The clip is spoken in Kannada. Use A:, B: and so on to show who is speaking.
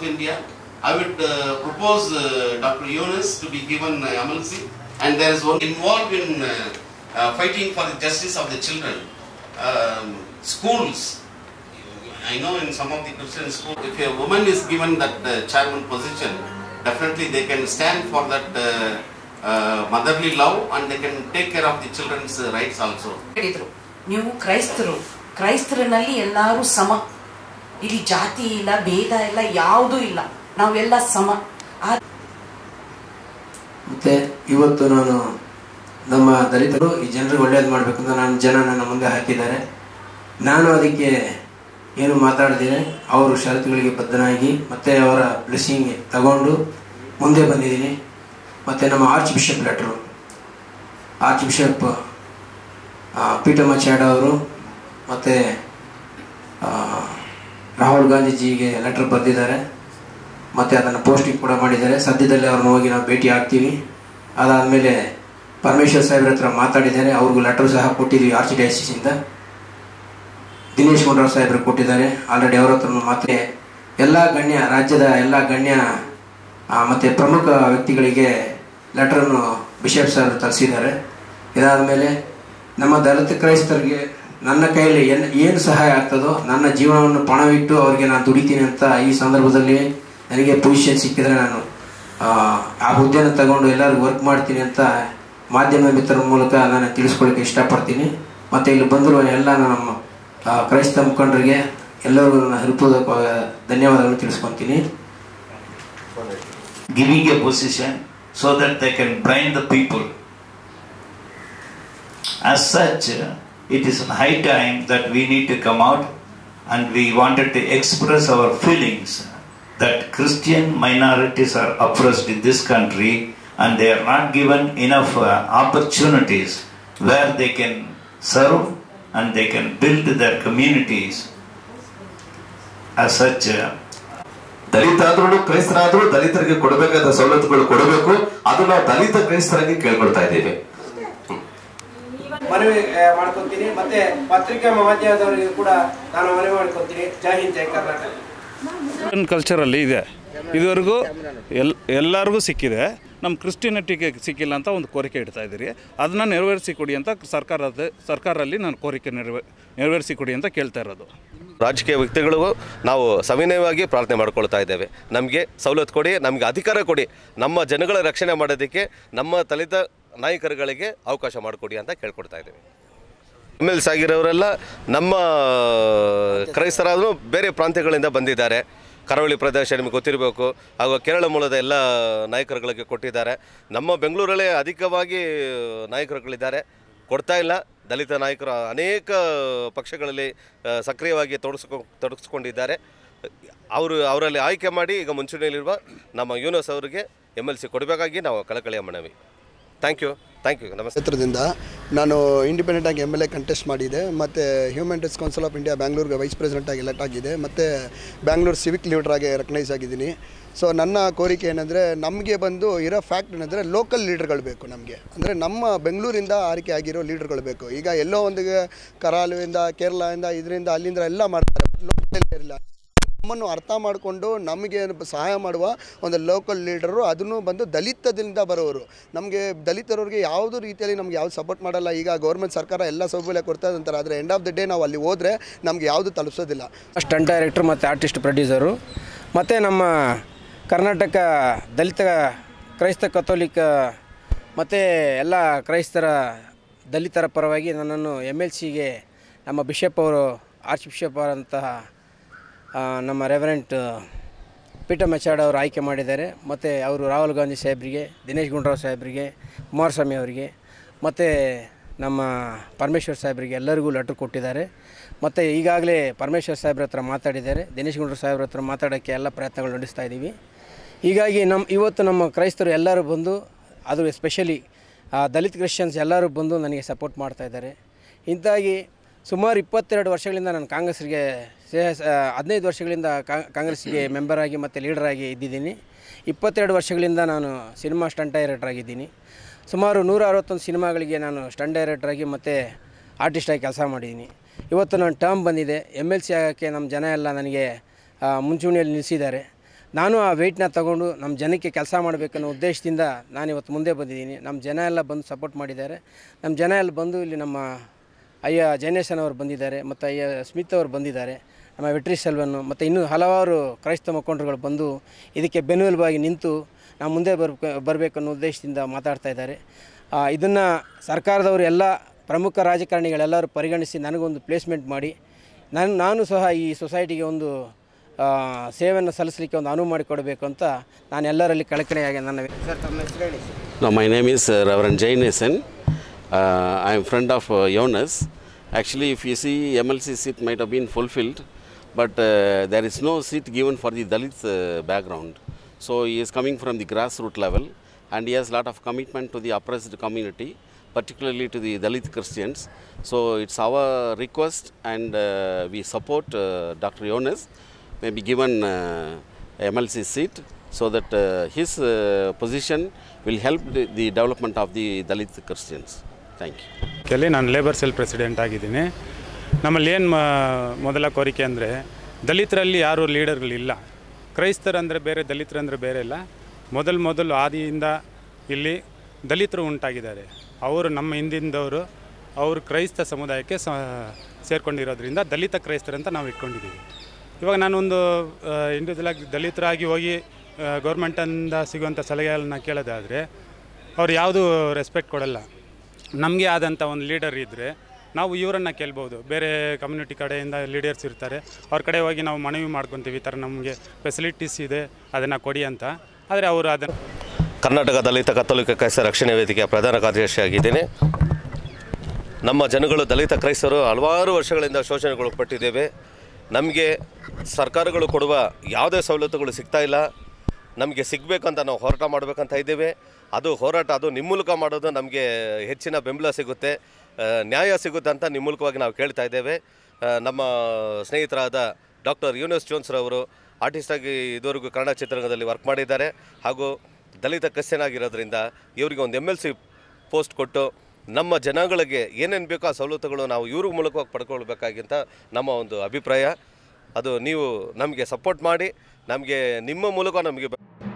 A: South India. I would uh, propose uh, Dr. Yunus to be given uh, MLC, and there is one involved in uh, uh, fighting for the justice of the children. Um, schools. I know in some of the Christian schools, if a woman is given that uh, chairman position, definitely they can stand for that uh, uh, motherly love and they can take care of the children's uh, rights also.
B: ಹೇಳಿದ್ರು ನೀವು ಕ್ರೈಸ್ತರು ಕ್ರೈಸ್ತರಲ್ಲಿ ಎಲ್ಲರೂ ಸಮ ಇಲ್ಲಿ ಜಾತಿ ಇಲ್ಲ ಭೇದ ಇಲ್ಲ ಯಾವುದೂ ಇಲ್ಲ ನಾವೆಲ್ಲ ಸಮ ಆ
C: ಮತ್ತು ಇವತ್ತು ನಾನು ನಮ್ಮ ದಲಿತರು ಈ ಜನರಿಗೆ ಒಳ್ಳೇದು ಮಾಡಬೇಕು ಅಂತ ನಾನು ಜನ ನನ್ನ ಮುಂದೆ ಹಾಕಿದ್ದಾರೆ ನಾನು ಅದಕ್ಕೆ ಏನು ಮಾತಾಡ್ತೀನಿ ಅವರು ಷರತ್ತುಗಳಿಗೆ ಬದ್ಧನಾಗಿ ಮತ್ತು ಅವರ ಬ್ಲೆಸ್ಸಿಂಗ್ ತಗೊಂಡು ಮುಂದೆ ಬಂದಿದ್ದೀನಿ ಮತ್ತು ನಮ್ಮ archbishop letter archbishop ಪೀಠಮಾಚಾಡ ಅವರು ಮತ್ತು ರಾಹುಲ್ ಗಾಂಧೀಜಿಗೆ ಲೆಟ್ರ್ ಬರೆದಿದ್ದಾರೆ ಮತ್ತು ಅದನ್ನು ಪೋಸ್ಟಿಂಗ್ ಕೂಡ ಮಾಡಿದ್ದಾರೆ ಸದ್ಯದಲ್ಲಿ ಅವ್ರನ್ನ ಹೋಗಿ ನಾವು ಭೇಟಿ ಆಗ್ತೀವಿ ಅದಾದಮೇಲೆ ಪರಮೇಶ್ವರ್ ಸಾಹೇಬ್ರ ಹತ್ರ ಮಾತಾಡಿದ್ದಾರೆ ಅವ್ರಿಗೂ ಲೆಟರ್ ಸಹ ಕೊಟ್ಟಿದ್ದೀವಿ ಆರ್ಚ್ ಡಯಾಸಿಸಿಂದ ದಿನೇಶ್ ಗುಂಡರಾವ್ ಸಾಹೇಬ್ರು ಕೊಟ್ಟಿದ್ದಾರೆ ಆಲ್ರೆಡಿ ಅವ್ರ ಹತ್ರ ಮಾತ್ರ ಎಲ್ಲ ಗಣ್ಯ ರಾಜ್ಯದ ಎಲ್ಲ ಗಣ್ಯ ಆ, ಮತ್ತು ಪ್ರಮುಖ ವ್ಯಕ್ತಿಗಳಿಗೆ ಲೆಟ್ರನ್ನು ಬಿಷಪ್ ಸರ್ ತರಿಸಿದ್ದಾರೆ ಇದಾದ ಮೇಲೆ ನಮ್ಮ ದಲಿತ ಕ್ರೈಸ್ತರಿಗೆ ನನ್ನ ಕೈಯಲ್ಲಿ ಏನು ಏನು ಸಹಾಯ ಆಗ್ತದೋ ನನ್ನ ಜೀವನವನ್ನು ಪಣವಿಟ್ಟು ಅವರಿಗೆ ನಾನು ದುಡಿತೀನಿ ಅಂತ ಈ ಸಂದರ್ಭದಲ್ಲಿ ನನಗೆ ಪೊಸಿಷನ್ ಸಿಕ್ಕಿದ್ರೆ ನಾನು ಆ, ಆ ಹುದ್ದೆನ ತಗೊಂಡು ಎಲ್ಲರಿಗೂ ವರ್ಕ್ ಮಾಡ್ತೀನಿ ಅಂತ ಮಾಧ್ಯಮ ಮಿತ್ರರ ಮೂಲಕ ನಾನು ತಿಳಿಸ್ಕೊಳ್ಳಿಕ್ಕೆ ಇಷ್ಟಪಡ್ತೀನಿ ಮತ್ತು ಇಲ್ಲಿ ಬಂದಿರುವ ಎಲ್ಲ ನಮ್ಮ ಆ, ಕ್ರೈಸ್ತ ಮುಖಂಡರಿಗೆ ಎಲ್ಲರಿಗೂ ನನ್ನ ಹೃತ್ಪೂರ್ವಕ ಧನ್ಯವಾದಗಳನ್ನು ತಿಳಿಸ್ಕೊತೀನಿ
D: giving a position so that they can blind the people. As such, it is high time that we need to come out and we wanted to express our feelings that Christian minorities are oppressed in this country and they are not given enough uh, opportunities where they can serve and they can build their communities. As such, uh,
E: ದಲಿತ ಆದ್ರೂ ಕ್ರೈಸ್ತರಾದ್ರೂ ದಲಿತರಿಗೆ ಕೊಡಬೇಕಾದ ಸವಲತ್ತುಗಳು ಕೊಡಬೇಕು ಅದು ನಾವು ದಲಿತ ಕ್ರೈಸ್ತರಾಗಿ ಕೇಳ್ಕೊಳ್ತಾ ಇದ್ದೀವಿ
F: ಮನವಿ ಆ, ಮಾಡ್ಕೊತೀನಿ ಮತ್ತೆ ಪತ್ರಿಕಾ ಮಾಧ್ಯಮದವರಿಗೆ ಕೂಡ ನಾನು ಮನವಿ ಮಾಡ್ಕೊತೀನಿ ಜೈ ಹಿಂದ್ ಜೈ ಕರ್ನಾಟಕ
G: ಕ್ರಿಶ್ಚಿಯನ್ ಕಲ್ಚರಲ್ಲಿ ಇದೆ ಇದುವರೆಗೂ ಎಲ್ ಎಲ್ಲರಿಗೂ ಸಿಕ್ಕಿದೆ ನಮ್ಮ ಕ್ರಿಸ್ಟಿಯನಿಟಿಗೆ ಸಿಕ್ಕಿಲ್ಲ ಅಂತ ಒಂದು ಕೋರಿಕೆ ಇಡ್ತಾ ಇದ್ದೀರಿ ಅದನ್ನ ನೆರವೇರಿಸಿ ಕೊಡಿ ಅಂತ ಸರ್ಕಾರದ ಸರ್ಕಾರಲ್ಲಿ ನಾನು ಕೋರಿಕೆ ನೆರವೇ ನೆರವೇರಿಸಿ ಕೊಡಿ ಅಂತ ಕೇಳ್ತಾ ಇರೋದು
H: ರಾಜಕೀಯ ವ್ಯಕ್ತಿಗಳಿಗೂ ನಾವು ಸವಿನಯವಾಗಿ ಪ್ರಾರ್ಥನೆ ಮಾಡ್ಕೊಳ್ತಾ ಇದ್ದೇವೆ ನಮಗೆ ಸವಲತ್ತು ಕೊಡಿ ನಮಗೆ ಅಧಿಕಾರ ಕೊಡಿ ನಮ್ಮ ಜನಗಳ ರಕ್ಷಣೆ ಮಾಡೋದಕ್ಕೆ ನಮ್ಮ ದಲಿತ ನಾಯಕರುಗಳಿಗೆ ಅವಕಾಶ ಮಾಡಿಕೊಡಿ ಅಂತ ಕೇಳ್ಕೊಡ್ತಾ ಇದ್ದೇವೆ ಎಮ್ ಎಲ್ಸ್ ಆಗಿರೋರೆಲ್ಲ ನಮ್ಮ ಕ್ರೈಸ್ತರಾದರೂ ಬೇರೆ ಪ್ರಾಂತ್ಯಗಳಿಂದ ಬಂದಿದ್ದಾರೆ ಕರಾವಳಿ ಪ್ರದೇಶ ನಿಮಗೆ ಗೊತ್ತಿರಬೇಕು ಹಾಗೂ ಕೇರಳ ಮೂಲದ ಎಲ್ಲ ನಾಯಕರುಗಳಿಗೆ ಕೊಟ್ಟಿದ್ದಾರೆ ನಮ್ಮ ಬೆಂಗಳೂರಲ್ಲೇ ಅಧಿಕವಾಗಿ ನಾಯಕರುಗಳಿದ್ದಾರೆ ಕೊಡ್ತಾ ಇಲ್ಲ ದಲಿತ ನಾಯಕರು ಅನೇಕ ಪಕ್ಷಗಳಲ್ಲಿ ಆ, ಸಕ್ರಿಯವಾಗಿ ತೊಡಗಿಸ್ಕೊ ತೊಡಗಿಸ್ಕೊಂಡಿದ್ದಾರೆ ಅವರು ಅವರಲ್ಲಿ ಆಯ್ಕೆ ಮಾಡಿ ಈಗ ಮುಂಚೂಣಿಯಲ್ಲಿರುವ ನಮ್ಮ ಯೂನಸ್ ಅವರಿಗೆ ಎಮ್ ಎಲ್ ಸಿ ಕೊಡಬೇಕಾಗಿ ನಾವು ಕಳಕಳಿಯ ಮನವಿ ಥ್ಯಾಂಕ್ ಯು ಥ್ಯಾಂಕ್ ಯು ನಮಸ್ತೆ
I: ಕ್ಷೇತ್ರದಿಂದ ನಾನು ಇಂಡಿಪೆಂಡೆಂಟ್ ಆಗಿ ಎಮ್ ಎಲ್ ಎ ಕಂಟೆಸ್ಟ್ ಮಾಡಿದೆ ಮತ್ತು human rights council of India ಬ್ಯಾಂಗ್ಳೂರ್ಗೆ ವೈಸ್ ಪ್ರೆಸಿಡೆಂಟ್ ಆಗಿ ಎಲೆಕ್ಟ್ ಆಗಿದೆ ಮತ್ತು ಬ್ಯಾಂಗ್ಳೂರ್ ಸಿವಿಕ್ ಲೀಡರ್ ಆಗಿ ರೆಕಗ್ನೈಸ್ ಆಗಿದ್ದೀನಿ ಸೊ ನನ್ನ ಕೋರಿಕೆ ಏನಂದರೆ ನಮಗೆ ಬಂದು ಇರೋ ಫ್ಯಾಕ್ಟ್ ಏನಂದರೆ ಲೋಕಲ್ ಲೀಡರ್ಗಳು ಬೇಕು ನಮಗೆ ಅಂದರೆ ನಮ್ಮ ಬೆಂಗಳೂರಿಂದ ಆರಿಕೆ ಆಗಿರೋ ಲೀಡರ್ಗಳು ಬೇಕು ಈಗ ಎಲ್ಲೋ ಒಂದು ಕರಾಲುವಿಂದ ಕೇರಳದಿಂದ ಇದರಿಂದ ಅಲ್ಲಿಂದ ಎಲ್ಲ ಮಾಡ್ತಾರೆ ಲೋಕಲ್ ಇಲ್ಲ ನಮ್ಮನ್ನು ಅರ್ಥ ಮಾಡಿಕೊಂಡು ನಮಗೆ ಸಹಾಯ ಮಾಡುವ ಒಂದು ಲೋಕಲ್ ಲೀಡರು ಅದನ್ನು ಬಂದು ದಲಿತದಿಂದ ಬರೋರು ನಮಗೆ ದಲಿತರವ್ರಿಗೆ ಯಾವುದೇ ರೀತಿಯಲ್ಲಿ ನಮ್ಗೆ ಯಾವ್ದು ಸಪೋರ್ಟ್ ಮಾಡಲ್ಲ ಈಗ ಗೌರ್ಮೆಂಟ್ ಸರ್ಕಾರ ಎಲ್ಲ ಸೌಲಭ್ಯ ಕೊಡ್ತಾ ಅಂತಾರೆ ಆದರೆ ಎಂಡ್ ಆಫ್ ದ ಡೇ ನಾವು ಅಲ್ಲಿ ಹೋದರೆ ನಮ್ಗೆ ಯಾವುದು ತಲುಪಿಸೋದಿಲ್ಲ
C: ಸ್ಟಂಟ್ ಡೈರೆಕ್ಟ್ರು ಮತ್ತು ಆರ್ಟಿಸ್ಟ್ ಪ್ರೊಡ್ಯೂಸರು ಮತ್ತು ನಮ್ಮ ಕರ್ನಾಟಕ ದಲಿತ ಕ್ರೈಸ್ತ ಕಥೋಲಿಕ ಮತ್ತು ಎಲ್ಲ ಕ್ರೈಸ್ತರ ದಲಿತರ ಪರವಾಗಿ ನನ್ನನ್ನು ಎಮ್ ಎಲ್ ಸಿಗೆ ನಮ್ಮ ಬಿಷಪ್ ಅವರು ಆರ್ಚ್ ಬಿಷಪ್ ಅವರಂತಹ ಆ, ನಮ್ಮ ರೆವರೆಂಟ್ ಪೀಠ ಮಚಾಡ್ ಅವರು ಆಯ್ಕೆ ಮಾಡಿದ್ದಾರೆ ಮತ್ತು ಅವರು ರಾಹುಲ್ ಗಾಂಧಿ ಸಾಹೇಬರಿಗೆ ದಿನೇಶ್ ಗುಂಡೂರಾವ್ ಸಾಹೇಬರಿಗೆ ಕುಮಾರಸ್ವಾಮಿ ಅವರಿಗೆ ಮತ್ತು ನಮ್ಮ ಪರಮೇಶ್ವರ್ ಸಾಹೇಬರಿಗೆ ಎಲ್ಲರಿಗೂ ಲೆಟ್ರ್ ಕೊಟ್ಟಿದ್ದಾರೆ ಮತ್ತು ಈಗಾಗಲೇ ಪರಮೇಶ್ವರ್ ಸಾಹೇಬ್ರ ಹತ್ರ ಮಾತಾಡಿದ್ದಾರೆ ದಿನೇಶ್ ಗುಂಡೂರಾವ್ ಸಾಹೇಬ್ರ ಹತ್ರ ಮಾತಾಡೋಕ್ಕೆ ಎಲ್ಲ ಪ್ರಯತ್ನಗಳು ನಡೆಸ್ತಾ ಇದ್ದೀವಿ ಹೀಗಾಗಿ ನಮ್ಮ ಇವತ್ತು ನಮ್ಮ ಕ್ರೈಸ್ತರು ಎಲ್ಲರೂ ಬಂದು ಅದು ಎಸ್ಪೆಷಲಿ ದಲಿತ ಕ್ರಿಶ್ಚಿಯನ್ಸ್ ಎಲ್ಲರೂ ಬಂದು ನನಗೆ ಸಪೋರ್ಟ್ ಮಾಡ್ತಾ ಇದ್ದಾರೆ ಇಂತಾಗಿ ಸುಮಾರು ಇಪ್ಪತ್ತೆರಡು ವರ್ಷಗಳಿಂದ ನಾನು ಕಾಂಗ್ರೆಸ್ಗೆ ಸೇ ಹದಿನೈದು ವರ್ಷಗಳಿಂದ ಕಾ- ಕಾಂಗ್ರೆಸ್ಗೆ ಮೆಂಬರ್ ಆಗಿ ಮತ್ತು ಲೀಡರ್ ಆಗಿ ಇದ್ದಿದ್ದೀನಿ ಇಪ್ಪತ್ತೆರಡು ವರ್ಷಗಳಿಂದ ನಾನು ಸಿನಿಮಾ ಸ್ಟಂಟ್ ಡೈರೆಕ್ಟರ್ ಆಗಿದ್ದೀನಿ ಸುಮಾರು ನೂರ ಅರವತ್ತೊಂದು ಸಿನಿಮಾಗಳಿಗೆ ನಾನು ಸ್ಟಂಟ್ ಡೈರೆಕ್ಟರ್ ಆಗಿ ಮತ್ತು ಆರ್ಟಿಸ್ಟಾಗಿ ಕೆಲಸ ಮಾಡಿದ್ದೀನಿ ಇವತ್ತು ನಾನು ಟರ್ಮ್ ಬಂದಿದೆ ಎಮ್ ಎಲ್ ಸಿ ಆಗೋಕ್ಕೆ ನಮ್ಮ ಜನ ಎಲ್ಲ ನನಗೆ ಆ, ಮುಂಚೂಣಿಯಲ್ಲಿ ನಿಲ್ಲಿಸಿದ್ದಾರೆ ನಾನು ಆ ವೆಯ್ಟ್ನ ತಗೊಂಡು ನಮ್ಮ ಜನಕ್ಕೆ ಕೆಲಸ ಮಾಡಬೇಕನ್ನೋ ಉದ್ದೇಶದಿಂದ ನಾನು ಇವತ್ತು ಮುಂದೆ ಬಂದಿದ್ದೀನಿ ನಮ್ಮ ಜನ ಎಲ್ಲ ಬಂದು ಸಪೋರ್ಟ್ ಮಾಡಿದ್ದಾರೆ ನಮ್ಮ ಜನ ಎಲ್ಲ ಬಂದು ಇಲ್ಲಿ ನಮ್ಮ ಅಯ್ಯ ಜೈನೇಶನ್ ಅವರು ಬಂದಿದ್ದಾರೆ ಮತ್ತು ಅಯ್ಯ ಸ್ಮಿತ್ ಅವರು ಬಂದಿದ್ದಾರೆ ನಮ್ಮ ವೆಟ್ರಿ ಸೆಲ್ವನ್ನು ಮತ್ತು ಇನ್ನೂ ಹಲವಾರು ಕ್ರೈಸ್ತ ಮುಖಂಡರುಗಳು ಬಂದು ಇದಕ್ಕೆ ಬೆನ್ನೆಲುಬಾಗಿ ನಿಂತು ನಾವು ಮುಂದೆ ಬರ್ಬೇಕು ಬರಬೇಕು ಅನ್ನೋ ಉದ್ದೇಶದಿಂದ ಮಾತಾಡ್ತಾ ಇದ್ದಾರೆ ಇದನ್ನು ಸರ್ಕಾರದವರು ಎಲ್ಲ ಪ್ರಮುಖ ರಾಜಕಾರಣಿಗಳೆಲ್ಲರೂ ಪರಿಗಣಿಸಿ ನನಗೊಂದು ಪ್ಲೇಸ್ಮೆಂಟ್ ಮಾಡಿ ನಾನು ನಾನು ಸಹ ಈ ಸೊಸೈಟಿಗೆ ಒಂದು ಆ, ಸೇವೆಯನ್ನು ಸಲ್ಲಿಸಲಿಕ್ಕೆ ಒಂದು ಅನುವು ಮಾಡಿಕೊಡಬೇಕು ಅಂತ ನಾನು ಎಲ್ಲರಲ್ಲಿ ಕಳಕಳಿಯಾಗಿ ನನ್ನ ಸರ್ ತಮ್ಮ ಹೆಸರು ಹೇಳಿ
A: No, my name is uh, Reverend Jay Nason. Uh, I am friend of uh, Jonas. Actually, if you see, MLC seat might have been fulfilled, but uh, there is no seat given for the Dalit uh, background. So he is coming from the grassroots level, and he has a lot of commitment to the oppressed community, particularly to the Dalit Christians. So it's our request, and uh, we support uh, Dr. Jonas may be given uh, MLC seat so that uh, his uh, position will help the, the development of the Dalit Christians. Thank you.
J: ಕೆಲ್ಲಿ ನಾನು ಲೇಬರ್ ಸೆಲ್ ಪ್ರೆಸಿಡೆಂಟ್ ಆಗಿದ್ದೀನಿ ನಮ್ಮಲ್ಲಿ ಏನು ಮೊದಲ ಕೋರಿಕೆ ಅಂದರೆ ದಲಿತರಲ್ಲಿ ಯಾರೂ ಲೀಡರ್ಗಳಿಲ್ಲ ಕ್ರೈಸ್ತರಂದರೆ ಬೇರೆ ದಲಿತರಂದರೆ ಬೇರೆ ಇಲ್ಲ ಮೊದಲು ಮೊದಲು ಆದಿಯಿಂದ ಇಲ್ಲಿ ದಲಿತರು ಉಂಟಾಗಿದ್ದಾರೆ ಅವರು ನಮ್ಮ ಹಿಂದಿಂದವರು ಅವರು ಕ್ರೈಸ್ತ ಸಮುದಾಯಕ್ಕೆ ಸ ಸೇರ್ಕೊಂಡಿರೋದ್ರಿಂದ ದಲಿತ ಕ್ರೈಸ್ತರಂತ ನಾವು ಇಟ್ಕೊಂಡಿದ್ದೀವಿ ಇವಾಗ ನಾನೊಂದು ಇಂಡಿವಿಜುವಲ್ ಆಗಿ ದಲಿತರಾಗಿ ಹೋಗಿ ಗೌರ್ಮೆಂಟಿಂದ ಸಿಗುವಂಥ ಸಲಹೆಗಳನ್ನ ಕೇಳೋದಾದರೆ ಅವ್ರು ಯಾವುದೂ ರೆಸ್ಪೆಕ್ಟ್ ಕೊಡಲ್ಲ ನಮಗೆ ಆದಂಥ ಒಂದು ಲೀಡರ್ ಇದ್ದರೆ ನಾವು ಇವರನ್ನು ಕೇಳ್ಬೋದು ಬೇರೆ ಕಮ್ಯುನಿಟಿ ಕಡೆಯಿಂದ ಲೀಡರ್ಸ್ ಇರ್ತಾರೆ ಅವ್ರ ಕಡೆ ಹೋಗಿ ನಾವು ಮನವಿ ಮಾಡ್ಕೊತೀವಿ ಈ ಥರ ನಮಗೆ ಫೆಸಿಲಿಟೀಸ್ ಇದೆ ಅದನ್ನು ಕೊಡಿ ಅಂತ ಆದರೆ ಅವರು ಅದನ್ನು
H: ಕರ್ನಾಟಕ ದಲಿತ ಕತ್ತೋಲಿಕ ಕ್ರೈಸ್ತ ರಕ್ಷಣೆ ವೇದಿಕೆಯ ಪ್ರಧಾನ ಕಾರ್ಯದರ್ಶಿಯಾಗಿದ್ದೇನೆ ನಮ್ಮ ಜನಗಳು ದಲಿತ ಕ್ರೈಸ್ತರು ಹಲವಾರು ವರ್ಷಗಳಿಂದ ಶೋಷಣೆಗೊಳಪಟ್ಟಿದ್ದೇವೆ ನಮಗೆ ಸರ್ಕಾರಗಳು ಕೊಡುವ ಯಾವುದೇ ಸವಲತ್ತುಗಳು ಸಿಗ್ತಾ ಇಲ್ಲ ನಮಗೆ ಸಿಗಬೇಕಂತ ನಾವು ಹೋರಾಟ ಮಾಡಬೇಕಂತ ಇದ್ದೇವೆ ಅದು ಹೋರಾಟ ಅದು ನಿಮ್ಮ ಮೂಲಕ ಮಾಡೋದು ನಮಗೆ ಹೆಚ್ಚಿನ ಬೆಂಬಲ ಸಿಗುತ್ತೆ ಆ, ನ್ಯಾಯ ಸಿಗುತ್ತೆ ಅಂತ ನಿಮ್ಮ ಮೂಲಕವಾಗಿ ನಾವು ಕೇಳ್ತಾ ಇದ್ದೇವೆ ಆ, ನಮ್ಮ ಸ್ನೇಹಿತರಾದ ಡಾಕ್ಟರ್ ಯೂನಸ್ ಜೋನ್ಸ್ರವರು ಆರ್ಟಿಸ್ಟಾಗಿ ಇದುವರೆಗೂ ಕನ್ನಡ ಚಿತ್ರರಂಗದಲ್ಲಿ ವರ್ಕ್ ಮಾಡಿದ್ದಾರೆ ಹಾಗೂ ದಲಿತ ಕ್ರಿಶ್ಚಿಯನ್ ಆಗಿರೋದ್ರಿಂದ ಇವರಿಗೆ ಒಂದು ಎಮ್ ಎಲ್ ಸಿ ಪೋಸ್ಟ್ ಕೊಟ್ಟು ನಮ್ಮ ಜನಗಳಿಗೆ ಏನೇನು ಬೇಕೋ ಆ ಸವಲತ್ತುಗಳು ನಾವು ಇವ್ರ ಮೂಲಕವಾಗಿ ಪಡ್ಕೊಳ್ಬೇಕಾಗಿಂತ ನಮ್ಮ ಒಂದು ಅಭಿಪ್ರಾಯ ಅದು ನೀವು ನಮಗೆ ಸಪೋರ್ಟ್ ಮಾಡಿ ನಮಗೆ ನಿಮ್ಮ ಮೂಲಕ ನಮಗೆ